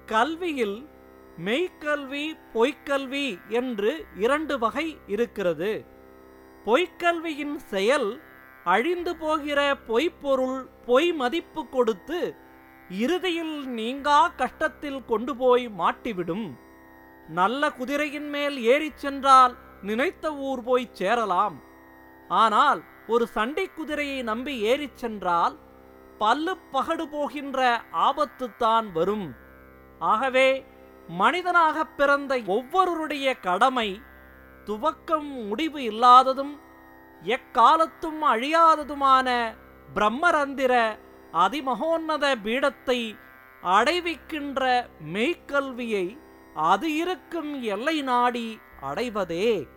கல்வியில் மெய்க்கல்வி பொய்க்கல்வி என்று இரண்டு வகை இருக்கிறது பொய்க்கல்வியின் செயல் அழிந்து போகிற பொய்ப்பொருள் பொய் மதிப்பு கொடுத்து இறுதியில் நீங்கா கஷ்டத்தில் கொண்டு போய் மாட்டிவிடும் நல்ல குதிரையின் மேல் ஏறிச் சென்றால் நினைத்த ஊர் போய் சேரலாம் ஆனால் ஒரு சண்டை குதிரையை நம்பி ஏறிச் சென்றால் பல்லு பகடு போகின்ற ஆபத்துத்தான் வரும் ஆகவே மனிதனாகப் பிறந்த ஒவ்வொருவருடைய கடமை துவக்கம் முடிவு இல்லாததும் எக்காலத்தும் அழியாததுமான பிரம்மரந்திர அதிமகோன்னத பீடத்தை அடைவிக்கின்ற மெய்க்கல்வியை அது இருக்கும் எல்லை நாடி அடைவதே